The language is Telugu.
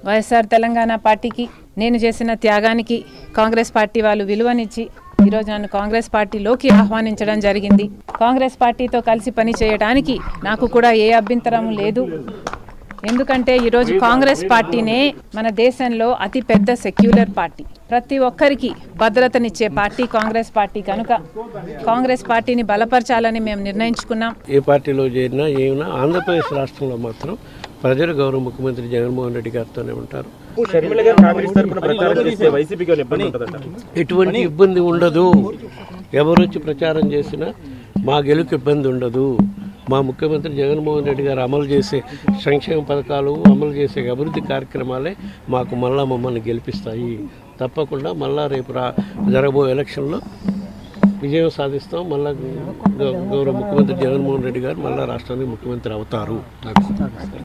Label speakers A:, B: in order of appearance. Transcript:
A: వైఎస్ఆర్ తెలంగాణ పార్టీకి నేను చేసిన త్యాగానికి కాంగ్రెస్ పార్టీ వాళ్ళు విలువనిచ్చి ఈరోజు నన్ను కాంగ్రెస్ పార్టీలోకి ఆహ్వానించడం జరిగింది కాంగ్రెస్ పార్టీతో కలిసి పని చేయడానికి నాకు కూడా ఏ అభ్యంతరం లేదు ఎందుకంటే ఈరోజు కాంగ్రెస్ పార్టీనే మన దేశంలో అతి పెద్ద సెక్యులర్ పార్టీ ప్రతి ఒక్కరికి భద్రతనిచ్చే పార్టీ కాంగ్రెస్ పార్టీ కనుక కాంగ్రెస్ పార్టీని బలపరచాలని మేము నిర్ణయించుకున్నాం
B: ఏ పార్టీలో చేరినా ఏమైనా ఆంధ్రప్రదేశ్ రాష్ట్రంలో మాత్రం ప్రజలు గౌరవ ముఖ్యమంత్రి జగన్మోహన్ రెడ్డి గారితోనే ఉంటారు
C: షర్మిల గారు కాంగ్రెస్ తరఫున ప్రచారం చేస్తే వైసీపీకి ఏమైనా ఇబ్బంది ఉంటుందంట
B: ఎటువంటి ఇబ్బంది ఉండదు ఎవరు వచ్చి ప్రచారం చేసినా మా గెలుకు ఇబ్బంది ఉండదు మా ముఖ్యమంత్రి జగన్మోహన్ రెడ్డి గారు అమలు చేసే సంక్షేమ పథకాలు అమలు చేసే అభివృద్ధి కార్యక్రమాలే మాకు మళ్ళా మమ్మల్ని గెలిపిస్తాయి తప్పకుండా మళ్ళా రేపు రా జరగబోయే ఎలక్షన్లో విజయం సాధిస్తాం మళ్ళా గౌ- గౌరవ ముఖ్యమంత్రి జగన్మోహన్ రెడ్డి గారు మళ్ళా రాష్ట్రానికి ముఖ్యమంత్రి అవుతారు నాకు